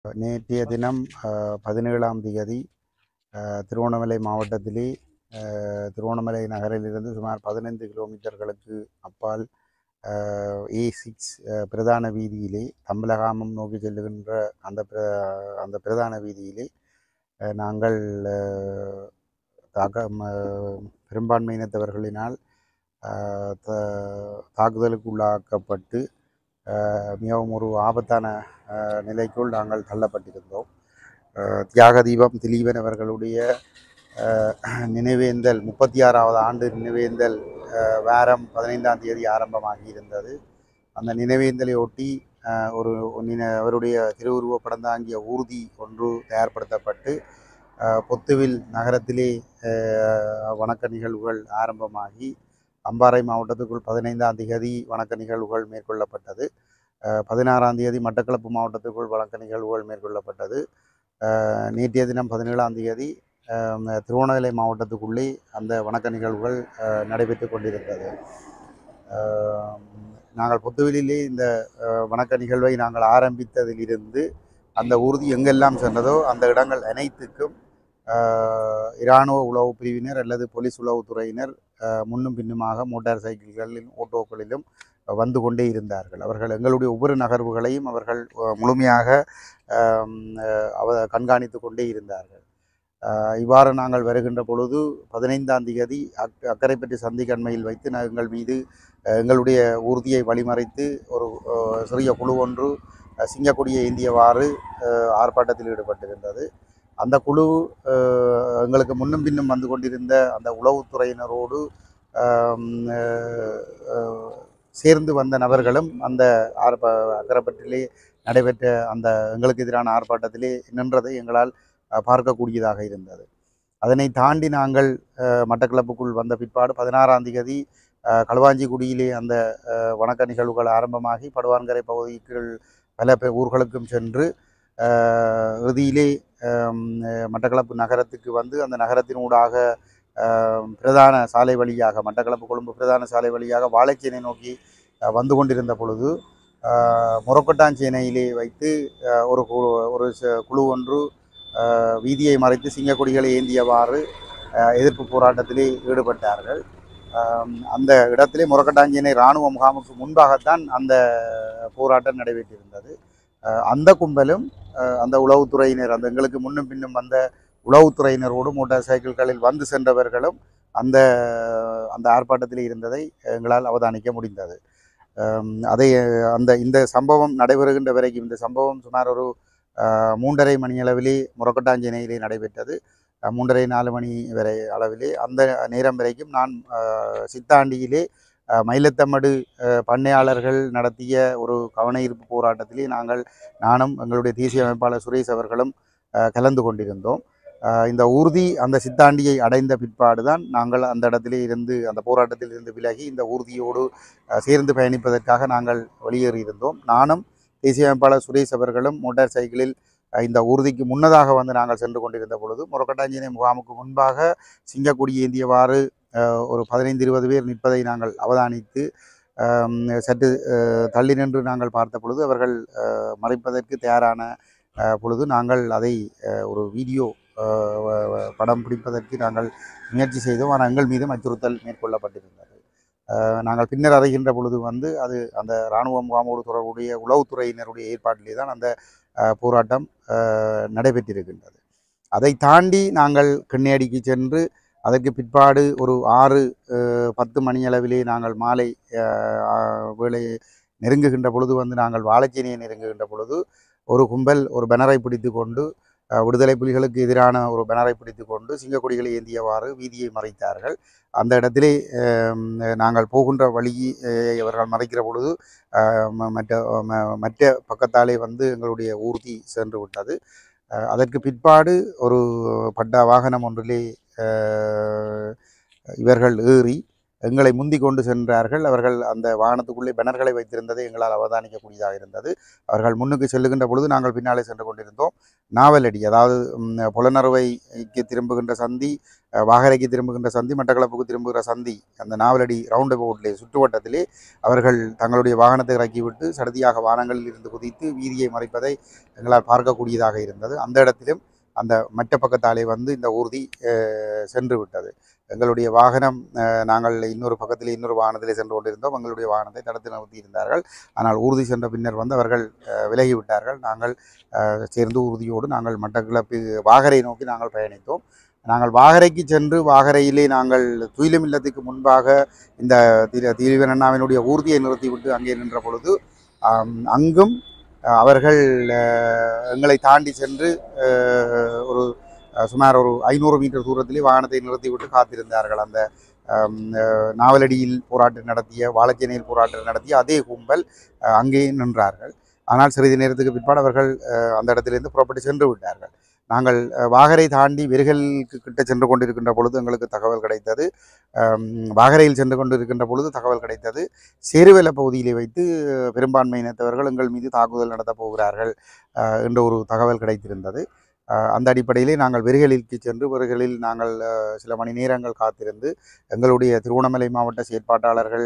நேற்றைய தினம் அஹ், பதினேழாம் தேதி அஹ், திருவண்ணாமலை மாவட்டத்திலே அஹ், திருவண்ணாமலை நகரிலிருந்து சுமார் பதினைந்து கிலோமீட்டர்களுக்கு அப்பால் ஏ சிக்ஸ் பிரதான வீதியிலே தம்பலகாமம் நோக்கி செல்லுகின்ற அந்த பிர- அந்த பிரதான வீதியிலே அஹ், நாங்கள் அஹ், தாக்க ம- பெரும்பான்மையினத்தவர்களினால் அஹ், த- தாக்குதலுக்கு உள்ளாக்கப்பட்டு அஹ், மிகவும் ஒரு ஆபத்தான அஹ், நிலைக்குள் நாங்கள் தள்ளப்பட்டிருந்தோம் அஹ், தியாக தீபம் திலீபன் அவர்களுடைய அஹ், நினைவேந்தல் முப்பத்தி ஆறாவது ஆண்டு நினைவேந்தல் அஹ், வாரம் பதினைந்தாம் தேதி ஆரம்பமாகி இருந்தது அந்த நினைவேந்தலை ஒட்டி அஹ், ஒரு நின- அவருடைய திருவுருவப் படம் தாங்கிய ஊர்தி ஒன்று தயார்படுத்தப்பட்டு அஹ், பொத்துவில் நகரத்திலே அஹ், வணக்க நிகழ்வுகள் ஆரம்பமாகி அம்பாறை மாவட்டத்துக்குள் பதினைந்தாம் தேதி வணக்க நிகழ்வுகள் மேற்கொள்ளப்பட்டது அஹ், பதினாறாம் தேதி மட்டக்களப்பு மாவட்டத்துக்குள் வணக்க நிகழ்வுகள் மேற்கொள்ளப்பட்டது அஹ், நேற்றைய தினம் பதினேழாம் தேதி அஹ், திருவண்ணாமலை மாவட்டத்துக்குள்ளே அந்த வணக்க நிகழ்வுகள் அஹ், நடைபெற்று கொண்டிருந்தது அஹ், நாங்கள் பொத்துவிலே இந்த அஹ், வணக்க நிகழ்வை நாங்கள் ஆரம்பித்ததிலிருந்து அந்த ஊர்தி எங்கெல்லாம் சென்றதோ அந்த இடங்கள் அனைத்துக்கும் அஹ், இராணுவ உளவு பிரிவினர் அல்லது போலீஸ் உளவுத்துறையினர் அஹ், முன்னும் பின்னுமாக மோட்டார் சைக்கிள்களிலும் ஓட்டோக்களிலும் வந்து கொண்டே இருந்தார்கள் அவர்கள் எங்களுடைய ஒவ்வொரு நகர்வுகளையும் அவர்கள் அஹ், முழுமையாக ஆம், அஹ், அவ கண்காணித்து கொண்டே இருந்தார்கள் அஹ், இவ்வாறு நாங்கள் வருகின்ற பொழுது பதினைந்தாம் தேதி அக் அக்கரைப்பட்டி சந்தி கண்மையில் வைத்து நான் எங்கள் மீது அஹ், எங்களுடைய ஊர்தியை வழிமறைத்து ஒரு அஹ், சிறிய குழு ஒன்று அஹ், சிங்கக்கொடியை ஏந்தியவாறு அஹ், ஆர்ப்பாட்டத்தில் ஈடுபட்டிருந்தது அந்த குழு அஹ், எங்களுக்கு முன்னும் பின்னும் வந்து கொண்டிருந்த அந்த உளவுத்துறையினரோடு ஆம், அஹ், அஹ், சேர்ந்து வந்த நபர்களும் அந்த ஆர்ப்ப அக்கரைப்பட்டிலே நடைபெற்ற அந்த எங்களுக்கு எதிரான ஆர்ப்பாட்டத்திலே நின்றதை எங்களால் அஹ், பார்க்கக்கூடியதாக இருந்தது அதனை தாண்டி நாங்கள் அஹ், மட்டக்களப்புக்குள் வந்த பிற்பாடு பதினாறாம் தேதி அஹ், களுவாஞ்சிக்குடியிலே அந்த அஹ், வணக்க நிகழ்வுகள் ஆரம்பமாகி படுவான்கரை பகுதிக்குள் பல பே- ஊர்களுக்கும் சென்று அஹ், இறுதியிலே அம், அஹ், மட்டக்களப்பு நகரத்துக்கு வந்து அந்த நகரத்தினூடாக அஹ், பிரதான சாலை வழியாக மட்டக்களப்பு கொழும்பு பிரதான சாலை வழியாக வாழைச்சேனை நோக்கி அஹ், வந்து கொண்டிருந்த பொழுது அஹ், முரக்கொட்டாஞ்சேனையிலே வைத்து அஹ், ஒரு கு- ஒரு ச- குழு ஒன்று அஹ், வீதியை மறைத்து சிங்கக்கொடிகளை ஏந்தியவாறு அஹ், எதிர்ப்பு போராட்டத்திலே ஈடுபட்டார்கள் அஹ், அந்த இடத்திலே முரக்கட்டாஞ்சேனை இராணுவ முகாமுக்கு முன்பாகத்தான் அந்த போராட்டம் நடைபெற்றிருந்தது அஹ், அந்த கும்பலும் அஹ், அந்த உளவுத்துறையினர் அந்த எங்களுக்கு முன்னும் பின்னும் வந்த உளவுத்துறையினரோடு மோட்டார் சைக்கிள்களில் வந்து சென்றவர்களும் அந்த அந்த ஆர்ப்பாட்டத்தில் இருந்ததை எங்களால் அவதானிக்க முடிந்தது அம், அதை அந்த இந்த சம்பவம் நடைபெறுகின்ற வரைக்கும் இந்த சம்பவம் சுமார் ஒரு அஹ், மூன்றரை மணியளவிலே முரக்கட்டாஞ்சேனையிலே நடைபெற்றது அஹ், மூன்றரை நாலு மணி வரை அளவிலே அந்த நேரம் வரைக்கும் நான் அஹ், சித்தாண்டியிலே அஹ், மயிலத்தமடு அஹ், பண்ணையாளர்கள் நடத்திய ஒரு கவன ஈர்ப்பு போராட்டத்திலே நாங்கள் நானும் எங்களுடைய தேசிய அமைப்பாளர் சுரேஷ் அவர்களும் அஹ், கலந்து கொண்டிருந்தோம் அஹ், இந்த ஊர்தி அந்த சித்தாண்டியை அடைந்த பிற்பாடு தான் நாங்கள் அந்த இடத்திலே இருந்து அந்த போராட்டத்தில் இருந்து விலகி இந்த ஊர்தியோடு அஹ், சேர்ந்து பயணிப்பதற்காக நாங்கள் வெளியேறியிருந்தோம் நானும் தேசிய அமைப்பாளர் சுரேஷ் அவர்களும் மோட்டார் சைக்கிளில் அஹ், இந்த ஊர்திக்கு முன்னதாக வந்து நாங்கள் சென்று கொண்டிருந்த பொழுது முரக்கட்டாஞ்சேனை முகாமுக்கு முன்பாக சிங்கக்கொடி ஏந்தியவாறு அஹ், ஒரு பதினைந்து இருபது பேர் நிற்பதை நாங்கள் அவதானித்து அம், சற்று அஹ், தள்ளி நின்று நாங்கள் பார்த்த பொழுது அவர்கள் அஹ், மறைப்பதற்கு தயாரான அஹ், பொழுது நாங்கள் அதை அஹ், ஒரு வீடியோ அஹ், வ- வ- படம் பிடிப்பதற்கு நாங்கள் முயற்சி செய்தோம் ஆனால் எங்கள் மீதும் அச்சுறுத்தல் மேற்கொள்ளப்பட்டிருந்தது அஹ், நாங்கள் பின்னர் அறிகின்ற பொழுது வந்து அது அந்த இராணுவ முகாமோடு தொடர்புடைய உளவுத்துறையினருடைய ஏற்பாட்டிலே தான் அந்த அஹ், போராட்டம் அஹ், நடைபெற்றிருக்கின்றது அதை தாண்டி நாங்கள் கிண்ணியடிக்கு சென்று அதற்கு பிற்பாடு ஒரு ஆறு அஹ், பத்து மணியளவிலே நாங்கள் மாலை அஹ், ஆஹ், வேளை நெருங்குகின்ற பொழுது வந்து நாங்கள் வாழைச்சேனியை நெருங்குகின்ற பொழுது ஒரு கும்பல் ஒரு பேனரை பிடித்து கொண்டு அஹ், விடுதலை புலிகளுக்கு எதிரான ஒரு பேனரை பிடித்து கொண்டு சிங்கக்கொடிகளை ஏந்தியவாறு வீதியை மறைத்தார்கள் அந்த இடத்திலே அஹ், நாங்கள் போகின்ற வழியை அஹ், இவர்கள் மறைக்கிற பொழுது அஹ், ம- மற்ற ம- மற்ற பக்கத்தாலே வந்து எங்களுடைய ஊர்தி சென்று விட்டது அஹ், அதற்கு பிற்பாடு ஒரு பட்டா வாகனம் ஒன்றிலே அஹ், இவர்கள் ஏறி எங்களை முந்தி கொண்டு சென்றார்கள் அவர்கள் அந்த வாகனத்துக்குள்ளே பேனர்களை வைத்திருந்ததை எங்களால் அவதானிக்கக்கூடியதாக இருந்தது அவர்கள் முன்னுக்கு செல்லுகின்ற பொழுது நாங்கள் பின்னாலே சென்று கொண்டிருந்தோம் நாவலடி அதாவது ம், புலனறுவைக்கு திரும்புகின்ற சந்தி அஹ், வாகரைக்கு திரும்புகின்ற சந்தி மட்டக்களப்புக்கு திரும்புகிற சந்தி அந்த நாவலடி ரவுண்ட் அபவுட்லே சுற்றுவட்டத்திலே அவர்கள் தங்களுடைய வாகனத்தை இறக்கிவிட்டு சடுதியாக வானங்களில் இருந்து குதித்து வீதியை மறைப்பதை எங்களால் பார்க்கக்கூடியதாக இருந்தது அந்த இடத்திலும் அந்த மற்ற பக்கத்தாலே வந்து இந்த ஊர்தி அஹ், சென்று விட்டது எங்களுடைய வாகனம் அஹ், நாங்கள் இன்னொரு பக்கத்தில் இன்னொரு வாகனத்திலே சென்று கொண்டிருந்தோம் எங்களுடைய வாகனத்தை தடுத்து நிறுத்தி இருந்தார்கள் ஆனால் ஊர்தி சென்ற பின்னர் வந்து அவர்கள் அஹ், விலகி விட்டார்கள் நாங்கள் அஹ், சேர்ந்து ஊர்தியோடு நாங்கள் மட்டக்கிளப்பு வாகரை நோக்கி நாங்கள் பயணித்தோம் நாங்கள் வாகரைக்கு சென்று வாகரையிலே நாங்கள் துயிலும் இல்லத்துக்கு முன்பாக இந்த திரு தீவிரன் அண்ணாவினுடைய ஊர்தியை நிறுத்திவிட்டு அங்கே நின்ற பொழுது ஆம், அங்கும் அஹ், அவர்கள் அஹ், எங்களை தாண்டி சென்று அஹ், ஒரு அஹ், சுமார் ஒரு ஐநூறு மீட்டர் தூரத்திலே வாகனத்தை நிறுத்திவிட்டு காத்திருந்தார்கள் அந்த ஆம், அஹ், நாவலடியில் போராட்டம் நடத்திய வாழைச்சேனையில் போராட்டம் நடத்திய அதே கும்பல் அஹ், அங்கே நின்றார்கள் ஆனால் சிறிது நேரத்துக்கு பிற்பாடு அவர்கள் அஹ், அந்த இடத்திலிருந்து புறப்பட்டு சென்று விட்டார்கள் நாங்கள் அஹ், வாகரை தாண்டி வெறுகலுக்கு கிட்ட சென்று கொண்டிருக்கின்ற பொழுது எங்களுக்கு தகவல் கிடைத்தது ஆம், வாகரையில் சென்று கொண்டிருக்கின்ற பொழுது தகவல் கிடைத்தது சேருவெல பகுதியிலே வைத்து அஹ், பெரும்பான்மையினத்தவர்கள் எங்கள் மீது தாக்குதல் நடத்தப் போகிறார்கள் அஹ், என்ற ஒரு தகவல் கிடைத்திருந்தது அஹ், அந்த அடிப்படையிலே நாங்கள் வெறுகலிற்கு சென்று வெறுகலில் நாங்கள் அஹ், சில மணி நேரங்கள் காத்திருந்து எங்களுடைய திருவண்ணாமலை மாவட்ட செயற்பாட்டாளர்கள்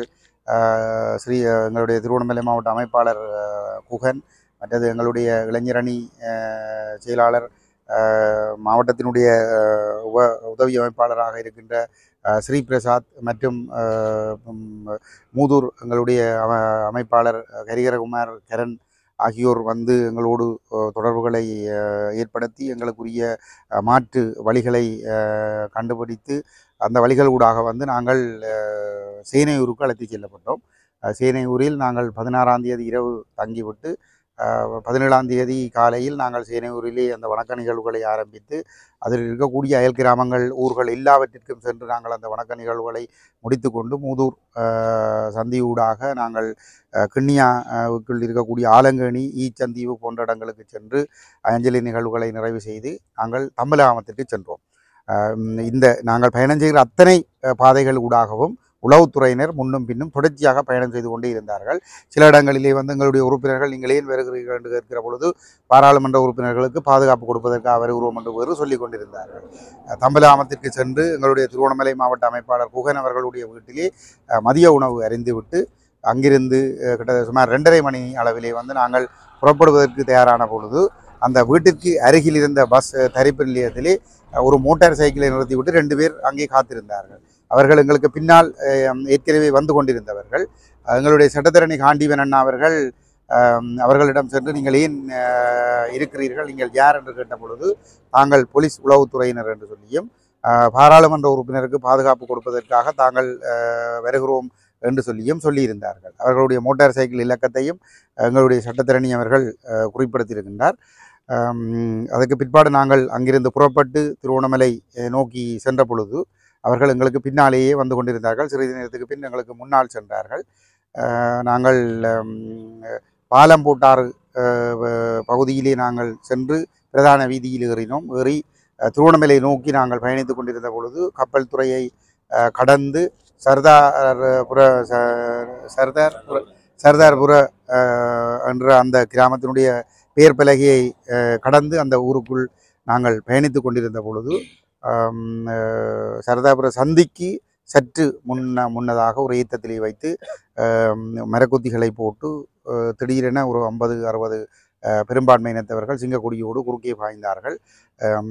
அஹ், ஸ்ரீ எங்களுடைய திருவண்ணாமலை மாவட்ட அமைப்பாளர் அஹ், குகன் மற்றது எங்களுடைய இளைஞரணி அஹ், செயலாளர் அஹ், மாவட்டத்தினுடைய அஹ், உப உதவி அமைப்பாளராக இருக்கின்ற அஹ், ஸ்ரீ பிரசாத் மற்றும் அஹ், ம், மூதூர் எங்களுடைய அம அமைப்பாளர் ஹரிகரகுமார் கரண் ஆகியோர் வந்து எங்களோடு அஹ், தொடர்புகளை அஹ், ஏற்படுத்தி எங்களுக்குரிய அஹ், மாற்று வழிகளை அஹ், கண்டுபிடித்து அந்த வழிகள் ஊடாக வந்து நாங்கள் அஹ், சேனையூருக்கு அழைத்து செல்லப்பட்டோம் அஹ், சேனையூரில் நாங்கள் பதினாறாம் தேதி இரவு தங்கிவிட்டு அஹ், பதினேழாம் தேதி காலையில் நாங்கள் சேனையூரிலே அந்த வணக்க நிகழ்வுகளை ஆரம்பித்து அதில் இருக்கக்கூடிய அயல் கிராமங்கள் ஊர்கள் எல்லாவற்றிற்கும் சென்று நாங்கள் அந்த வணக்க நிகழ்வுகளை முடித்துக்கொண்டு மூதூர் அஹ், சந்தியூடாக நாங்கள் அஹ், கிண்ணியாவுக்குள் இருக்கக்கூடிய ஆலங்கேணி ஈச்சந்தீவு போன்ற இடங்களுக்கு சென்று அஞ்சலி நிகழ்வுகளை நிறைவு செய்து நாங்கள் தம்பலாமத்திற்கு சென்றோம் அஹ், இந்த நாங்கள் பயணம் செய்கிற அத்தனை அஹ், பாதைகள் ஊடாகவும் உளவுத்துறையினர் முன்னும் பின்னும் தொடர்ச்சியாக பயணம் செய்து கொண்டே இருந்தார்கள் சில இடங்களிலே வந்து எங்களுடைய உறுப்பினர்கள் நீங்கள் ஏன் வருகிறீர்கள் என்று கேட்கிற பொழுது பாராளுமன்ற உறுப்பினர்களுக்கு பாதுகாப்பு கொடுப்பதற்காக வருகிறோம் என்று வேறு சொல்லிக் கொண்டிருந்தார்கள் அஹ், தம்பலாமத்திற்கு சென்று எங்களுடைய திருவண்ணாமலை மாவட்ட அமைப்பாளர் குகன் அவர்களுடைய வீட்டிலே அஹ், மதிய உணவு அறிந்துவிட்டு அங்கிருந்து அஹ், கிட்ட சுமார் ரெண்டரை மணி அளவிலே வந்து நாங்கள் புறப்படுவதற்கு தயாரான பொழுது அந்த வீட்டிற்கு அருகில் இருந்த பஸ் அஹ், தரிப்பு நிலையத்திலே அஹ், ஒரு மோட்டார் சைக்கிளை நிறுத்திவிட்டு ரெண்டு பேர் அங்கே காத்திருந்தார்கள் அவர்கள் எங்களுக்கு பின்னால் அஹ், ஏற்கனவே வந்து கொண்டிருந்தவர்கள் அஹ், எங்களுடைய சட்டத்தரணி காண்டீவன் அண்ணா அவர்கள் அஹ், அவர்களிடம் சென்று நீங்கள் ஏன் அஹ், இருக்கிறீர்கள் நீங்கள் யார் என்று கேட்ட பொழுது தாங்கள் போலீஸ் உளவுத்துறையினர் என்று சொல்லியும் அஹ், பாராளுமன்ற உறுப்பினருக்கு பாதுகாப்பு கொடுப்பதற்காக தாங்கள் அஹ், வருகிறோம் என்று சொல்லியும் சொல்லியிருந்தார்கள் அவர்களுடைய மோட்டார் சைக்கிள் இலக்கத்தையும் எங்களுடைய சட்டத்திரணி அவர்கள் அஹ், குறிப்பிடுத்தியிருக்கின்றார் அம், அதுக்கு பிற்பாடு நாங்கள் அங்கிருந்து புறப்பட்டு திருவண்ணாமலை அஹ், நோக்கி சென்ற பொழுது அவர்கள் எங்களுக்கு பின்னாலேயே வந்து கொண்டிருந்தார்கள் சிறிது நேரத்துக்கு பின் எங்களுக்கு முன்னால் சென்றார்கள் அஹ், நாங்கள் அம், பாலம் போட்டாறு அஹ், வ- பகுதியிலே நாங்கள் சென்று பிரதான வீதியில் ஏறினோம் ஏறி அஹ், திருவண்ணாமலை நோக்கி நாங்கள் பயணித்துக் கொண்டிருந்த பொழுது கப்பல் துறையை அஹ், கடந்து சர்தார்புர ச- சர்தார்புர சர்தார்புர அஹ், என்ற அந்த கிராமத்தினுடைய பெயர் பலகையை அஹ், கடந்து அந்த ஊருக்குள் நாங்கள் பயணித்துக் கொண்டிருந்த பொழுது ஆம், அஹ், சரதாபுர சந்திக்கு சற்று முன்ன முன்னதாக ஒரு ஈத்தத்திலே வைத்து ஆம், மரக்குத்திகளை போட்டு அஹ், திடீரென ஒரு ஐம்பது அறுபது பெரும்பான்மையினத்தவர்கள் சிங்கக்கொடியோடு குறுக்கே பாய்ந்தார்கள் ஆம்,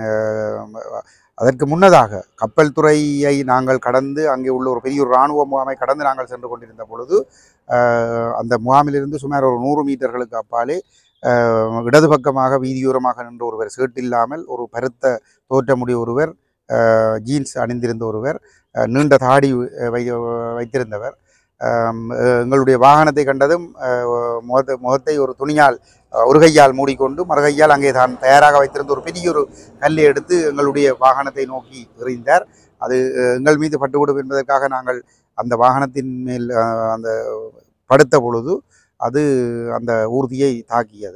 அஹ், அதற்கு முன்னதாக கப்பல் துறையை நாங்கள் கடந்து அங்கே உள்ள ஒரு பெரிய ஒரு இராணுவ முகாமை கடந்து நாங்கள் சென்று கொண்டிருந்த பொழுது அஹ், அந்த முகாமிலிருந்து சுமார் ஒரு நூறு மீட்டர்களுக்கு அப்பாலே அஹ், இடது பக்கமாக வீதியோரமாக நின்ற ஒருவர் சேட்டில்லாமல் ஒரு பருத்த தோற்றமுடைய ஒருவர் அஹ், ஜீன்ஸ் அணிந்திருந்த ஒருவர் அஹ், நீண்ட தாடி அஹ், வை வைத்திருந்தவர் ஆம், அஹ், எங்களுடைய வாகனத்தை கண்டதும் அஹ், முகத்தை முகத்தை ஒரு துணியால் அஹ், ஒரு கையால் மூடிக்கொண்டு மறுகையால் அங்கே தான் தயாராக வைத்திருந்த ஒரு பெரிய ஒரு கல்லை எடுத்து எங்களுடைய வாகனத்தை நோக்கி எறிந்தார் அது அஹ், எங்கள் மீது பட்டுவிடும் என்பதற்காக நாங்கள் அந்த வாகனத்தின் மேல் அஹ், அந்த படுத்த பொழுது அது அந்த ஊர்தியை தாக்கியது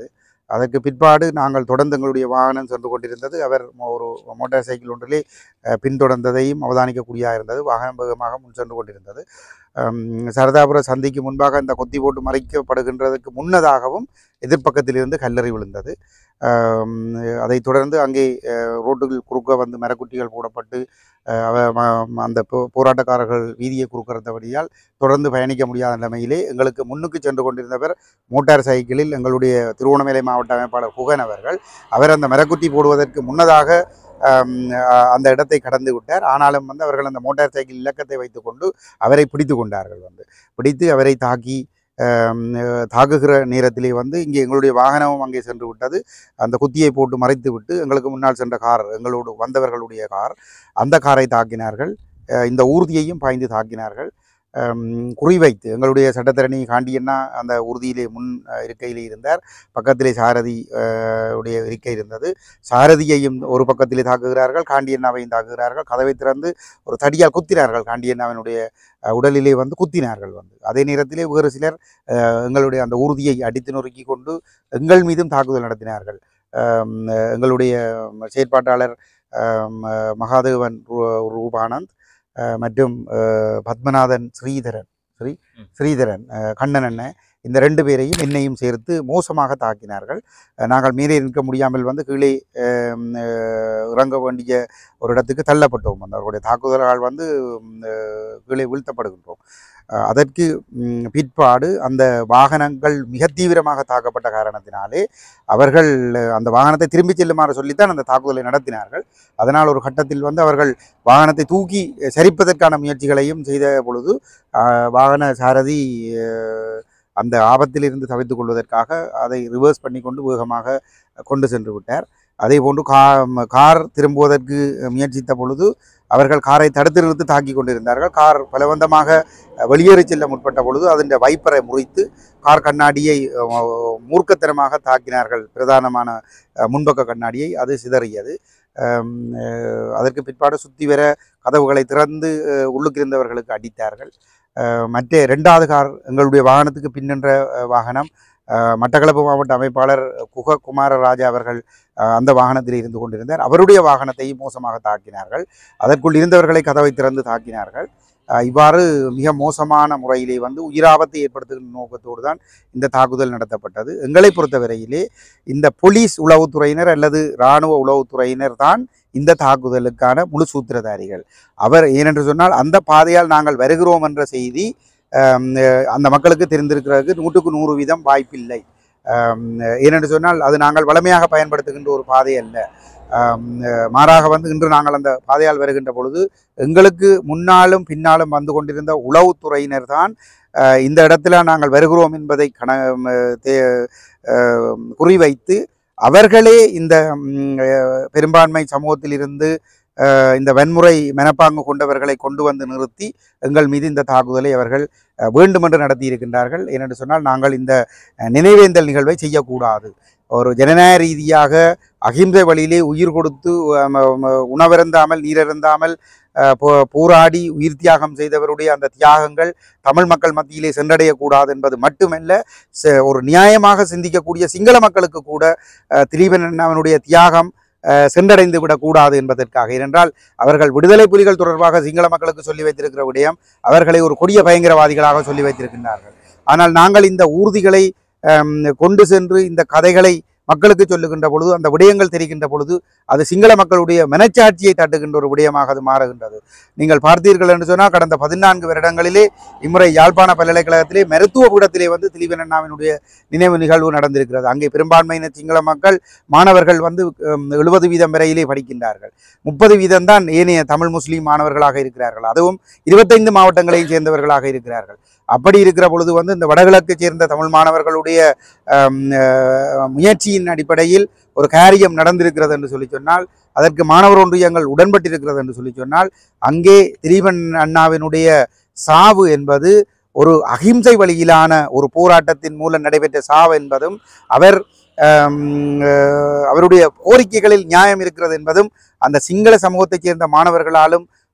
அதற்கு பிற்பாடு நாங்கள் தொடர்ந்து எங்களுடைய வாகனம் சென்று கொண்டிருந்தது அவர் மோ- ஒரு மோட்டார் சைக்கிள் ஒன்றிலே அஹ், பின்தொடர்ந்ததையும் அவதானிக்கக்கூடியதாக இருந்தது வாகனம் வேகமாக முன் சென்று கொண்டிருந்தது அம், சரதாபுர சந்திக்கு முன்பாக இந்த கொத்தி போட்டு மறைக்கப்படுகின்றதுக்கு முன்னதாகவும் எதிர்ப்பக்கத்திலிருந்து கல்லறி விழுந்தது அம், அதைத் தொடர்ந்து அங்கே அஹ், ரோட்டுகள் குறுக்க வந்து மரக்குட்டிகள் போடப்பட்டு அஹ், அவ ம- அந்த போ- போராட்டக்காரர்கள் வீதியை குறுக்கிறபடியால் தொடர்ந்து பயணிக்க முடியாத நிலைமையிலே எங்களுக்கு முன்னுக்கு சென்று கொண்டிருந்தவர் மோட்டார் சைக்கிளில் எங்களுடைய திருவண்ணாமலை மாவட்ட அமைப்பாளர் குகன் அவர்கள் அவர் அந்த மரக்குத்தி போடுவதற்கு முன்னதாக ஆம், அ- அந்த இடத்தை கடந்து விட்டார் ஆனாலும் வந்து அவர்கள் அந்த மோட்டார் சைக்கிள் இலக்கத்தை வைத்துக்கொண்டு அவரை பிடித்து கொண்டார்கள் வந்து பிடித்து அவரை தாக்கி ஆம், அஹ், தாக்குகிற நேரத்திலே வந்து இங்கே எங்களுடைய வாகனமும் அங்கே சென்று விட்டது அந்த குத்தியை போட்டு மறைத்து விட்டு எங்களுக்கு முன்னால் சென்ற கார் எங்களோடு வந்தவர்களுடைய கார் அந்த காரை தாக்கினார்கள் அஹ், இந்த ஊர்தியையும் பாய்ந்து தாக்கினார்கள் ஆம், குறிவைத்து எங்களுடைய சட்டத்தரணி காண்டியண்ணா அந்த ஊர்தியிலே முன் அஹ், இருக்கையிலே இருந்தார் பக்கத்திலே சாரதி அஹ், உடைய இருக்கை இருந்தது சாரதியையும் ஒரு பக்கத்திலே தாக்குகிறார்கள் காண்டியண்ணாவையும் தாக்குகிறார்கள் கதவை திறந்து ஒரு தடியால் குத்தினார்கள் காண்டியண்ணாவினுடைய அஹ், உடலிலே வந்து குத்தினார்கள் வந்து அதே நேரத்திலே வேறு சிலர் அஹ், எங்களுடைய அந்த ஊர்தியை அடித்து நொறுக்கி கொண்டு எங்கள் மீதும் தாக்குதல் நடத்தினார்கள் ஆம், அஹ், எங்களுடைய செயற்பாட்டாளர் ஆம், அஹ், மகாதேவன் ரூ- ரூபானந்த் அஹ், மற்றும் அஹ், பத்மநாதன் ஸ்ரீதரன் ஸ்ரீ ம். ஸ்ரீதரன் அஹ், கண்ணன் அண்ணன் இந்த ரெண்டு பேரையும் என்னையும் சேர்த்து மோசமாக தாக்கினார்கள் அஹ், நாங்கள் மேலே நிற்க முடியாமல் வந்து கீழே அஹ், அஹ், இறங்க வேண்டிய ஒரு இடத்துக்கு தள்ளப்பட்டோம் அந்த அவர்களுடைய தாக்குதல்கள் வந்து ம், அஹ், கீழே வீழ்த்தப்படுகின்றோம் அஹ், அதற்கு ம், பிற்பாடு அந்த வாகனங்கள் மிக தீவிரமாக தாக்கப்பட்ட காரணத்தினாலே அவர்கள் அஹ், அந்த வாகனத்தை திரும்பிச் செல்லுமாறு சொல்லித்தான் அந்த தாக்குதலை நடத்தினார்கள் அதனால் ஒரு கட்டத்தில் வந்து அவர்கள் வாகனத்தை தூக்கி அஹ், சரிப்பதற்கான முயற்சிகளையும் செய்த பொழுது அஹ், வாகன சாரதி அஹ், அந்த ஆபத்திலிருந்து தவித்துக் கொள்வதற்காக அதை ரிவர்ஸ் பண்ணி கொண்டு வேகமாக கொண்டு சென்று விட்டார் அதே போன்று கா ம- கார் திரும்புவதற்கு முயற்சித்த பொழுது அவர்கள் காரை தடுத்து நிறுத்தி தாக்கி கொண்டிருந்தார்கள் கார் பலவந்தமாக அஹ், வெளியேறி செல்ல முற்பட்ட பொழுது அதன் வைப்பரை முறித்து கார் கண்ணாடியை அஹ், மூர்க்கத்தனமாக தாக்கினார்கள் பிரதானமான அஹ், முன்பக்க கண்ணாடியை அது சிதறியது அம், அஹ், அதற்கு பிற்பாடு சுற்றி வர கதவுகளை திறந்து அஹ், உள்ளுக்கு இருந்தவர்களுக்கு அடித்தார்கள் அஹ், மற்ற ரெண்டாவது கார் எங்களுடைய வாகனத்துக்கு பின்னின்ற அஹ், வாகனம் அஹ், மட்டக்களப்பு மாவட்ட அமைப்பாளர் குக குமாரராஜா அவர்கள் அஹ், அந்த வாகனத்தில் இருந்து கொண்டிருந்தார் அவருடைய வாகனத்தையும் மோசமாக தாக்கினார்கள் அதற்குள் இருந்தவர்களை கதவை திறந்து தாக்கினார்கள் அஹ், இவ்வாறு மிக மோசமான முறையிலே வந்து உயிராபத்தை ஏற்படுத்துகின்ற நோக்கத்தோடு தான் இந்த தாக்குதல் நடத்தப்பட்டது எங்களை பொறுத்தவரையிலே இந்த போலீஸ் உளவுத்துறையினர் அல்லது இராணுவ உளவுத்துறையினர் தான் இந்த தாக்குதலுக்கான முழு சூத்திரதாரிகள் அவர் ஏனென்று சொன்னால் அந்த பாதையால் நாங்கள் வருகிறோம் என்ற செய்தி ஆம், அஹ், அந்த மக்களுக்கு தெரிந்திருக்கிறதுக்கு நூற்றுக்கு நூறு வீதம் வாய்ப்பில்லை ஆம், ஏனென்று சொன்னால் அது நாங்கள் வளமையாக பயன்படுத்துகின்ற ஒரு பாதை அல்ல ஆம், அஹ், மாறாக வந்து இன்று நாங்கள் அந்த பாதையால் வருகின்ற பொழுது எங்களுக்கு முன்னாலும் பின்னாலும் வந்து கொண்டிருந்த உளவுத்துறையினர் தான் அஹ், இந்த இடத்துல நாங்கள் வருகிறோம் என்பதை கண ம, தே- அஹ், குறிவைத்து அவர்களே இந்த ம், அஹ், பெரும்பான்மை சமூகத்திலிருந்து அஹ், இந்த வன்முறை மனப்பாங்கு கொண்டவர்களை கொண்டு வந்து நிறுத்தி எங்கள் மீது இந்த தாக்குதலை அவர்கள் அஹ், வேண்டுமென்று நடத்தி இருக்கின்றார்கள் ஏனென்று சொன்னால் நாங்கள் இந்த அஹ், நினைவேந்தல் நிகழ்வை செய்யக்கூடாது ஒரு ஜனநாயக ரீதியாக அகிம்சை வழியிலே உயிர் கொடுத்து அஹ், ம- ம- உணவருந்தாமல் நீரருந்தாமல் அஹ், போ- போராடி உயிர் தியாகம் செய்தவருடைய அந்த தியாகங்கள் தமிழ் மக்கள் மத்தியிலே சென்றடையக்கூடாது என்பது மட்டுமல்ல ச- ஒரு நியாயமாக சிந்திக்கக்கூடிய சிங்கள மக்களுக்கு கூட அஹ், திலீபன் அண்ணாவினுடைய தியாகம் அஹ், சென்றடைந்து விடக்கூடாது என்பதற்காக ஏனென்றால் அவர்கள் விடுதலை புலிகள் தொடர்பாக சிங்கள மக்களுக்கு சொல்லி வைத்திருக்கிற விடயம் அவர்களை ஒரு கொடிய பயங்கரவாதிகளாக சொல்லி வைத்திருக்கின்றார்கள் ஆனால் நாங்கள் இந்த ஊர்திகளை அம், கொண்டு சென்று இந்த கதைகளை மக்களுக்கு சொல்லுகின்ற பொழுது அந்த விடயங்கள் தெரிகின்ற பொழுது அது சிங்கள மக்களுடைய மனச்சாட்சியை தட்டுகின்ற ஒரு விடயமாக அது மாறுகின்றது நீங்கள் பார்த்தீர்கள் என்று சொன்னால் கடந்த பதினான்கு வருடங்களிலே இம்முறை யாழ்ப்பாண பல்கலைக்கழகத்திலே மருத்துவ பீடத்திலே வந்து திலீபன் அண்ணாவினுடைய நினைவு நிகழ்வு நடந்திருக்கிறது அங்கே பெரும்பான்மையின சிங்கள மக்கள் மாணவர்கள் வந்து எழுபது வீதம் வரையிலே படிக்கின்றார்கள் முப்பது வீதம் தான் ஏனைய தமிழ் முஸ்லீம் மாணவர்களாக இருக்கிறார்கள் அதுவும் இருபத்தைந்து மாவட்டங்களையும் சேர்ந்தவர்களாக இருக்கிறார்கள் அப்படி இருக்கிற பொழுது வந்து இந்த வடகிழக்கு சேர்ந்த தமிழ் மாணவர்களுடைய ஆம், அஹ், முயற்சியின் அடிப்படையில் ஒரு காரியம் நடந்திருக்கிறது என்று சொல்லி சொன்னால் அதற்கு மாணவர் ஒன்றியங்கள் உடன்பட்டிருக்கிறது என்று சொல்லி சொன்னால் அங்கே திலீபன் அண்ணாவினுடைய சாவு என்பது ஒரு அகிம்சை வழியிலான ஒரு போராட்டத்தின் மூலம் நடைபெற்ற சாவு என்பதும் அவர் ஆம், அஹ், அவருடைய கோரிக்கைகளில் நியாயம் இருக்கிறது என்பதும் அந்த சிங்கள சமூகத்தைச் சேர்ந்த மாணவர்களாலும்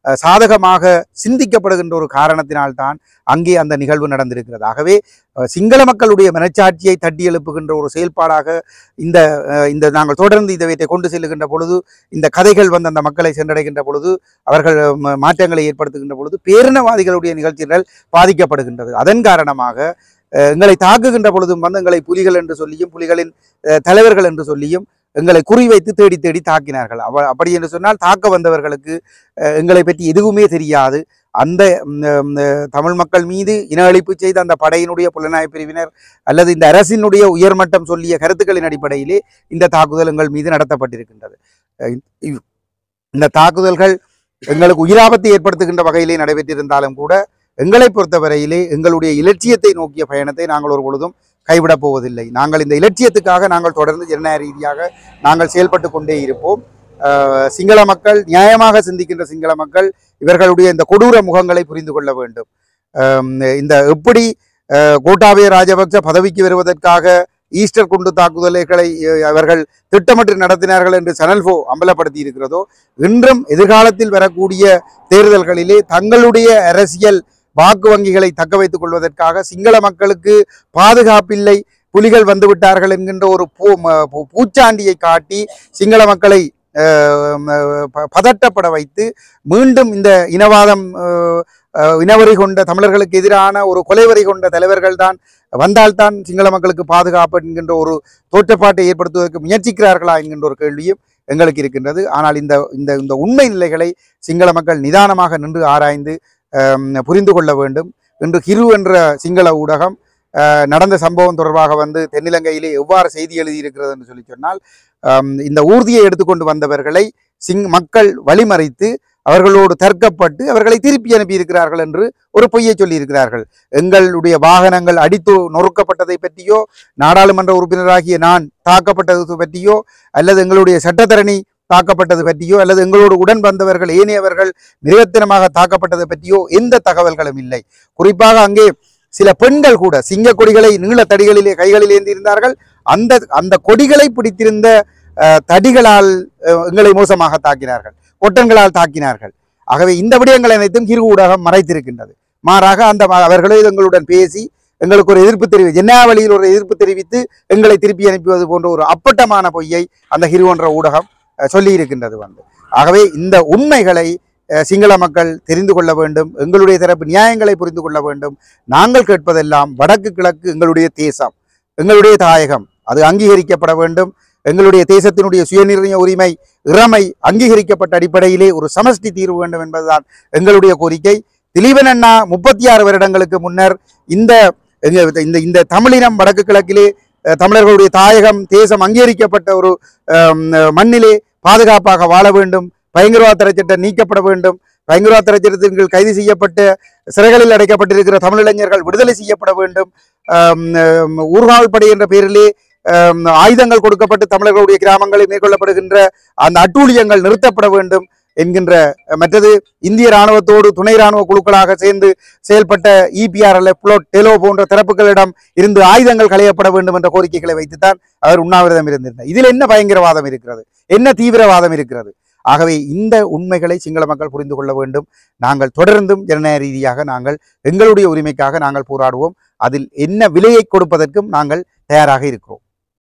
அஹ், சாதகமாக சிந்திக்கப்படுகின்ற ஒரு காரணத்தினால்தான் அங்கே அந்த நிகழ்வு நடந்திருக்கிறது ஆகவே அஹ், சிங்கள மக்களுடைய மனச்சாட்சியை தட்டி எழுப்புகின்ற ஒரு செயல்பாடாக இந்த அஹ், இந்த நாங்கள் தொடர்ந்து இதை கொண்டு செல்லுகின்ற பொழுது இந்த கதைகள் வந்து அந்த மக்களை சென்றடைகின்ற பொழுது அவர்கள் ம- மாற்றங்களை ஏற்படுத்துகின்ற பொழுது பேரினவாதிகளுடைய நிகழ்ச்சிகள் பாதிக்கப்படுகின்றது அதன் காரணமாக அஹ், எங்களை தாக்குகின்ற பொழுதும் வந்து எங்களை புலிகள் என்று சொல்லியும் புலிகளின் அஹ், தலைவர்கள் என்று சொல்லியும் எங்களை குறிவைத்து தேடி தேடி தாக்கினார்கள் அவ அப்படி என்று சொன்னால் தாக்க வந்தவர்களுக்கு அஹ், எங்களை பற்றி எதுவுமே தெரியாது அந்த ம், ம், தமிழ் மக்கள் மீது இன அழிப்பு செய்த அந்த படையினுடைய புலனாய்வு பிரிவினர் அல்லது இந்த அரசினுடைய உயர்மட்டம் சொல்லிய கருத்துக்களின் அடிப்படையிலே இந்த தாக்குதல் எங்கள் மீது நடத்தப்பட்டிருக்கின்றது அஹ் இ- இந்த தாக்குதல்கள் எங்களுக்கு உயிராபத்தை ஏற்படுத்துகின்ற வகையிலே நடைபெற்றிருந்தாலும் கூட எங்களை பொறுத்தவரையிலே எங்களுடைய இலட்சியத்தை நோக்கிய பயணத்தை நாங்கள் ஒரு பொழுதும் கைவிடப் போவதில்லை நாங்கள் இந்த இலட்சியத்துக்காக நாங்கள் தொடர்ந்து ஜனநாயக ரீதியாக நாங்கள் செயல்பட்டு கொண்டே இருப்போம் அஹ் சிங்கள மக்கள் நியாயமாக சிந்திக்கின்ற சிங்கள மக்கள் இவர்களுடைய இந்த கொடூர முகங்களை புரிந்து கொள்ள வேண்டும் அஹ் இந்த எப்படி அஹ் கோட்டாபய ராஜபக்ச பதவிக்கு வருவதற்காக ஈஸ்டர் குண்டு தாக்குதல்களை அஹ், அவர்கள் திட்டமிட்டு நடத்தினார்கள் என்று சனல்ஃபோ அம்பலப்படுத்தி இருக்கிறதோ இன்றும் எதிர்காலத்தில் வரக்கூடிய தேர்தல்களிலே தங்களுடைய அரசியல் வாக்கு வங்கிகளை தக்க வைத்துக் கொள்வதற்காக சிங்கள மக்களுக்கு பாதுகாப்பில்லை புலிகள் வந்து விட்டார்கள் என்கின்ற ஒரு பூ ம- பூ- பூச்சாண்டியை காட்டி சிங்கள மக்களை அஹ், ம- ப- பதட்டப்பட வைத்து மீண்டும் இந்த இனவாதம் அஹ், அஹ், இனவரி கொண்ட தமிழர்களுக்கு எதிரான ஒரு கொலைவரி கொண்ட தலைவர்கள் தான் வந்தால்தான் சிங்கள மக்களுக்கு பாதுகாப்பு என்கின்ற ஒரு தோற்றப்பாட்டை ஏற்படுத்துவதற்கு முயற்சிக்கிறார்களா என்கின்ற ஒரு கேள்வியும் எங்களுக்கு இருக்கின்றது ஆனால் இந்த இந்த இந்த உண்மை நிலைகளை சிங்கள மக்கள் நிதானமாக நின்று ஆராய்ந்து அஹ், புரிந்து கொள்ள வேண்டும் இன்று ஹிரு என்ற சிங்கள ஊடகம் அஹ், நடந்த சம்பவம் தொடர்பாக வந்து தென்னிலங்கையிலே எவ்வாறு செய்தி எழுதியிருக்கிறது என்று சொல்லி சொன்னால் அம், இந்த ஊர்தியை எடுத்துக்கொண்டு வந்தவர்களை சிங் மக்கள் வழிமறைத்து அவர்களோடு தர்க்கப்பட்டு அவர்களை திருப்பி அனுப்பியிருக்கிறார்கள் என்று ஒரு பொய்யை சொல்லியிருக்கிறார்கள் எங்களுடைய வாகனங்கள் அடித்து நொறுக்கப்பட்டதை பற்றியோ நாடாளுமன்ற உறுப்பினராகிய நான் தாக்கப்பட்டது பற்றியோ அல்லது எங்களுடைய சட்டத்தரணி தாக்கப்பட்டது பற்றியோ அல்லது எங்களோடு உடன் வந்தவர்கள் ஏனையவர்கள் மிருகத்தனமாக தாக்கப்பட்டது பற்றியோ எந்த தகவல்களும் இல்லை குறிப்பாக அங்கே சில பெண்கள் கூட சிங்க கொடிகளை நீள தடிகளிலே கைகளில் ஏந்தியிருந்தார்கள் அந்த அந்த கொடிகளை பிடித்திருந்த அஹ், தடிகளால் அஹ், எங்களை மோசமாக தாக்கினார்கள் கொட்டன்களால் தாக்கினார்கள் ஆகவே இந்த விடயங்கள் அனைத்தும் கிரு ஊடகம் மறைத்திருக்கின்றது மாறாக அந்த ம- அவர்களே எங்களுடன் பேசி எங்களுக்கு ஒரு எதிர்ப்பு தெரிவி ஜென்னாவளியில் ஒரு எதிர்ப்பு தெரிவித்து எங்களை திருப்பி அனுப்புவது போன்ற ஒரு அப்பட்டமான பொய்யை அந்த ஹிரு என்ற ஊடகம் அஹ், சொல்லியிருக்கின்றது வந்து ஆகவே இந்த உண்மைகளை அஹ், சிங்கள மக்கள் தெரிந்து கொள்ள வேண்டும் எங்களுடைய தரப்பு நியாயங்களை புரிந்து கொள்ள வேண்டும் நாங்கள் கேட்பதெல்லாம் வடக்கு கிழக்கு எங்களுடைய தேசம் எங்களுடைய தாயகம் அது அங்கீகரிக்கப்பட வேண்டும் எங்களுடைய தேசத்தினுடைய சுயநிர்ணய உரிமை இறமை அங்கீகரிக்கப்பட்ட அடிப்படையிலே ஒரு சமஷ்டி தீர்வு வேண்டும் என்பதுதான் எங்களுடைய கோரிக்கை திலீபன் அண்ணா முப்பத்தி ஆறு வருடங்களுக்கு முன்னர் இந்த எங்க- இந்த இந்த தமிழினம் வடக்கு கிழக்கிலே அஹ், தமிழர்களுடைய தாயகம் தேசம் அங்கீகரிக்கப்பட்ட ஒரு அம், மண்ணிலே பாதுகாப்பாக வாழ வேண்டும் பயங்கரவாத தடை சட்டம் நீக்கப்பட வேண்டும் பயங்கரவாத தடை சட்டத்தின் கீழ் கைது செய்யப்பட்ட சிறைகளில் அடைக்கப்பட்டிருக்கிற தமிழ் இளைஞர்கள் விடுதலை செய்யப்பட வேண்டும் ஆம், ஆம், ஊர்காவல் படை என்ற பெயரிலே ஆம், ஆயுதங்கள் கொடுக்கப்பட்டு தமிழர்களுடைய கிராமங்களில் மேற்கொள்ளப்படுகின்ற அந்த அட்டூழியங்கள் நிறுத்தப்பட வேண்டும் என்கின்ற அஹ், மற்றது இந்திய ராணுவத்தோடு துணை ராணுவ குழுக்களாக சேர்ந்து செயல்பட்ட இபிஆர்எல் புளோட் டெலோ போன்ற தரப்புகளிடம் இருந்து ஆயுதங்கள் களையப்பட வேண்டும் என்ற கோரிக்கைகளை வைத்துத்தான் அவர் உண்ணாவிரதம் இருந்திருந்தார் இதில் என்ன பயங்கரவாதம் இருக்கிறது என்ன தீவிரவாதம் இருக்கிறது ஆகவே இந்த உண்மைகளை சிங்கள மக்கள் புரிந்து கொள்ள வேண்டும் நாங்கள் தொடர்ந்தும் ஜனநாயக ரீதியாக நாங்கள் எங்களுடைய உரிமைக்காக நாங்கள் போராடுவோம் அதில் என்ன விலையை கொடுப்பதற்கும் நாங்கள் தயாராக இருக்கிறோம்